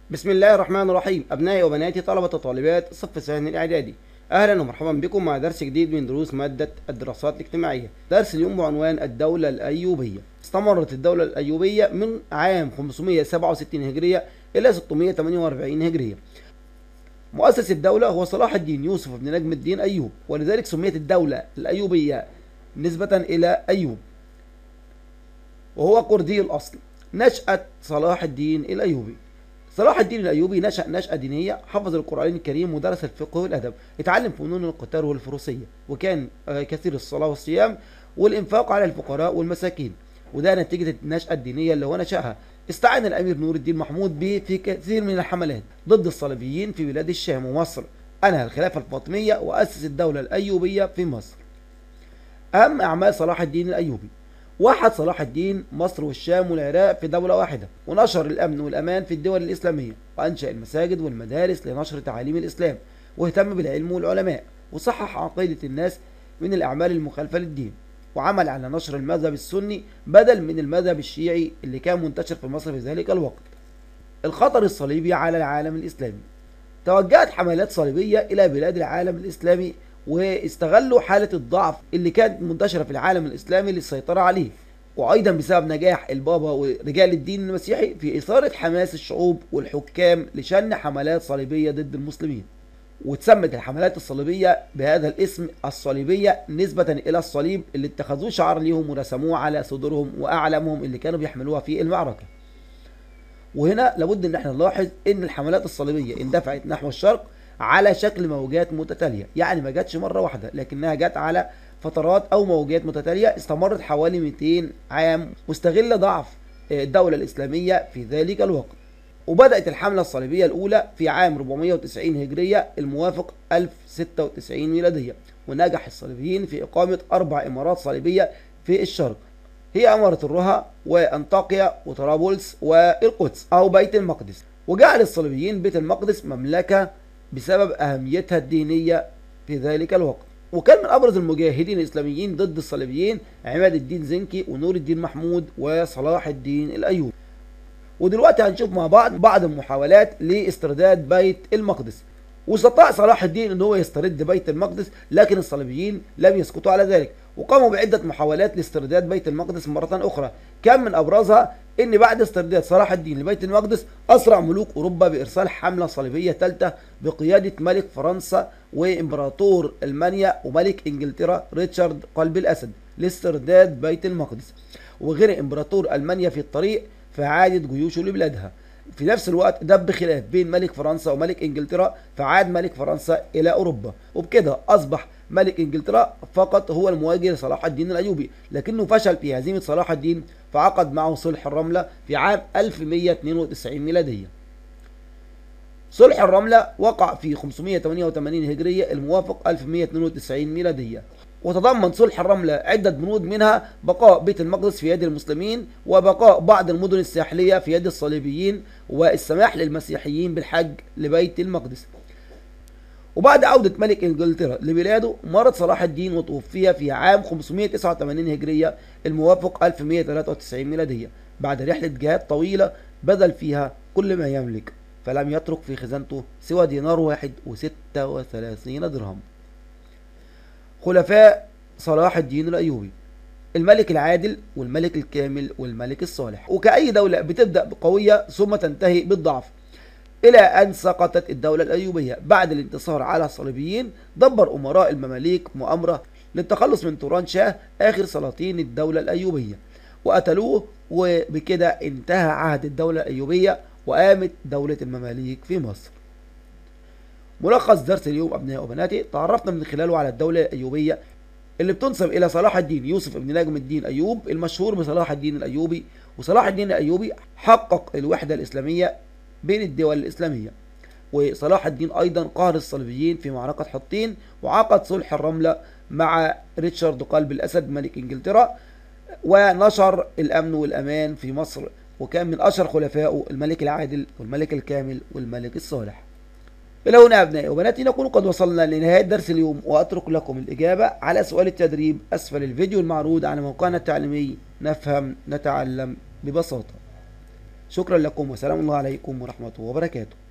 بسم الله الرحمن الرحيم أبنائي وبناتي طلبة وطالبات الصف الثاني الإعدادي أهلا ومرحبا بكم مع درس جديد من دروس مادة الدراسات الاجتماعية درس اليوم بعنوان الدولة الأيوبية استمرت الدولة الأيوبية من عام 567 هجرية إلى 648 هجرية مؤسس الدولة هو صلاح الدين يوسف بن نجم الدين أيوب ولذلك سميت الدولة الأيوبية نسبة إلى أيوب وهو كردي الأصل نشأة صلاح الدين الأيوبي صلاح الدين الايوبي نشا نشاه دينيه حفظ القران الكريم ودرس الفقه والادب اتعلم فنون القتال والفروسيه وكان آه، كثير الصلاه والصيام والانفاق على الفقراء والمساكين وده نتيجه النشاه الدينيه اللي هو نشاها استعان الامير نور الدين محمود به في كثير من الحملات ضد الصليبيين في بلاد الشام ومصر انهى الخلافه الفاطميه واسس الدوله الايوبيه في مصر اهم اعمال صلاح الدين الايوبي وحد صلاح الدين مصر والشام والعراق في دولة واحدة ونشر الأمن والأمان في الدول الإسلامية وأنشأ المساجد والمدارس لنشر تعاليم الإسلام واهتم بالعلم والعلماء وصحح عقيدة الناس من الأعمال المخالفة للدين وعمل على نشر المذهب السني بدل من المذهب الشيعي اللي كان منتشر في مصر في ذلك الوقت الخطر الصليبي على العالم الإسلامي توجهت حملات صليبية إلى بلاد العالم الإسلامي واستغلوا حالة الضعف اللي كانت منتشرة في العالم الإسلامي للسيطرة عليه وأيضا بسبب نجاح البابا ورجال الدين المسيحي في إثارة حماس الشعوب والحكام لشن حملات صليبية ضد المسلمين وتسمت الحملات الصليبية بهذا الاسم الصليبية نسبة إلى الصليب اللي اتخذوه شعار ليهم ورسموه على صدورهم وأعلامهم اللي كانوا بيحملوها في المعركة وهنا لابد ان احنا نلاحظ ان الحملات الصليبيه اندفعت نحو الشرق على شكل موجات متتاليه يعني ما جاتش مره واحده لكنها جت على فترات او موجات متتاليه استمرت حوالي 200 عام مستغله ضعف الدوله الاسلاميه في ذلك الوقت وبدات الحمله الصليبيه الاولى في عام 490 هجريه الموافق 1096 ميلاديه ونجح الصليبيين في اقامه اربع امارات صليبيه في الشرق هي أمارة الرها وأنطاكيا وطرابلس والقدس أو بيت المقدس وجعل الصليبيين بيت المقدس مملكة بسبب أهميتها الدينية في ذلك الوقت وكان من أبرز المجاهدين الإسلاميين ضد الصليبيين عماد الدين زنكي ونور الدين محمود وصلاح الدين الأيوبي ودلوقتي هنشوف مع بعض بعض المحاولات لاسترداد بيت المقدس واستطاع صلاح الدين ان هو يسترد بيت المقدس لكن الصليبيين لم يسكتوا على ذلك وقاموا بعدة محاولات لاسترداد بيت المقدس مرة أخرى كان من أبرزها أن بعد استرداد صلاح الدين لبيت المقدس أسرع ملوك أوروبا بإرسال حملة صليبية ثالثة بقيادة ملك فرنسا وإمبراطور ألمانيا وملك إنجلترا ريتشارد قلب الأسد لاسترداد بيت المقدس وغير إمبراطور ألمانيا في الطريق فعادت جيوشه لبلادها في نفس الوقت دب خلاف بين ملك فرنسا وملك انجلترا فعاد ملك فرنسا الى اوروبا وبكده اصبح ملك انجلترا فقط هو المواجه لصلاح الدين الايوبي لكنه فشل في هزيمه صلاح الدين فعقد معه صلح الرمله في عام 1192 ميلاديه صلح الرمله وقع في 588 هجريه الموافق 1192 ميلاديه وتضمن صلح الرملة عدة بنود منها بقاء بيت المقدس في يد المسلمين وبقاء بعض المدن الساحلية في يد الصليبيين والسماح للمسيحيين بالحج لبيت المقدس وبعد عودة ملك انجلترا لبلاده مرض صلاح الدين وتوفي في عام 589 هجرية الموافق 1193 ميلادية بعد رحلة جهاد طويلة بذل فيها كل ما يملك فلم يترك في خزانته سوى دينار واحد وستة وثلاثين درهم خلفاء صلاح الدين الأيوبي الملك العادل والملك الكامل والملك الصالح وكأي دولة بتبدأ بقوية ثم تنتهي بالضعف إلى أن سقطت الدولة الأيوبية بعد الانتصار على الصليبيين دبر أمراء المماليك مؤامرة للتخلص من توران شاه آخر سلاطين الدولة الأيوبية وقتلوه وبكده انتهى عهد الدولة الأيوبية وقامت دولة المماليك في مصر ملخص درس اليوم أبنائي وبناتي تعرفنا من خلاله على الدولة الأيوبية اللي بتنسب إلى صلاح الدين يوسف بن نجم الدين أيوب المشهور بصلاح الدين الأيوبي وصلاح الدين الأيوبي حقق الوحدة الإسلامية بين الدول الإسلامية وصلاح الدين أيضا قهر الصليبيين في معركة حطين وعقد صلح الرملة مع ريتشارد قلب الأسد ملك إنجلترا ونشر الأمن والأمان في مصر وكان من أشهر خلفائه الملك العادل والملك الكامل والملك الصالح إلى هنا أبنائي وبناتي نكون قد وصلنا لنهاية درس اليوم وأترك لكم الإجابة على سؤال التدريب أسفل الفيديو المعروض على موقعنا التعليمي نفهم نتعلم ببساطة شكرا لكم وسلام الله عليكم ورحمة وبركاته